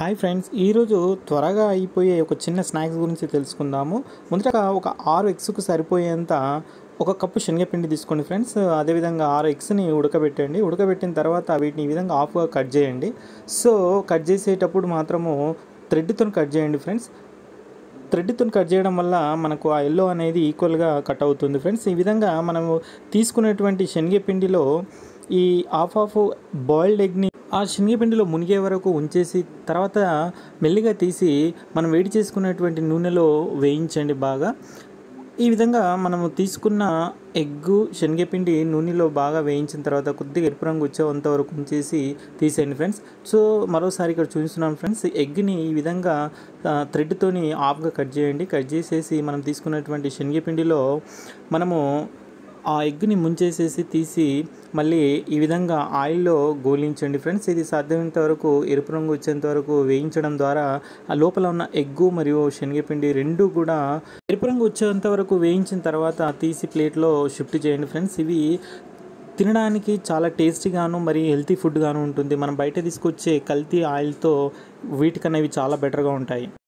hi friends ఈరోజు త్వరగా అయిపోయే ఒక చిన్న స్నాక్స్ గురించి తెలుసుకుందాము ముందుగా ఒక ఆరు ఎగ్స్కు సరిపోయేంత ఒక కప్పు శనగపిండి తీసుకోండి ఫ్రెండ్స్ అదేవిధంగా ఆరు ఎగ్స్ని ఉడకబెట్టండి ఉడకబెట్టిన తర్వాత వీటిని ఈ విధంగా హాఫ్గా కట్ చేయండి సో కట్ చేసేటప్పుడు మాత్రము థ్రెడ్తో కట్ చేయండి ఫ్రెండ్స్ థ్రెడ్తో కట్ చేయడం వల్ల మనకు ఆ ఎల్లో అనేది ఈక్వల్గా కట్ అవుతుంది ఫ్రెండ్స్ ఈ విధంగా మనము తీసుకునేటువంటి శనగపిండిలో ఈ హాఫ్ ఆఫ్ బాయిల్డ్ ఎగ్ని ఆ శనగపిండిలో మునిగే వరకు ఉంచేసి తర్వాత మెల్లిగా తీసి మనం వేడి చేసుకున్నటువంటి నూనెలో వేయించండి బాగా ఈ విధంగా మనము తీసుకున్న ఎగ్గు శనగపిండి నూనెలో బాగా వేయించిన తర్వాత కొద్దిగా ఎరుపు రంగు వచ్చేంత వరకు ఉంచేసి తీసేయండి ఫ్రెండ్స్ సో మరోసారి ఇక్కడ చూపిస్తున్నాను ఫ్రెండ్స్ ఎగ్ని ఈ విధంగా థ్రెడ్తోని హాఫ్గా కట్ చేయండి కట్ చేసేసి మనం తీసుకున్నటువంటి శనగపిండిలో మనము ఆ ఎగ్ని ముంచేసేసి తీసి మళ్ళీ ఈ విధంగా ఆయిల్లో గోలించండి ఫ్రెండ్స్ ఇది సాధ్యమైనంత వరకు ఎరుపు రంగు వచ్చేంత వరకు వేయించడం ద్వారా ఆ లోపల ఉన్న ఎగ్గు మరియు శనగపిండి రెండు కూడా ఎరుపు రంగు వచ్చేంత వరకు వేయించిన తర్వాత తీసి ప్లేట్లో షిఫ్ట్ చేయండి ఫ్రెండ్స్ ఇవి తినడానికి చాలా టేస్టీగాను మరి హెల్తీ ఫుడ్గాను ఉంటుంది మనం బయట తీసుకొచ్చే కల్తీ ఆయిల్తో వీటికన్నా ఇవి చాలా బెటర్గా ఉంటాయి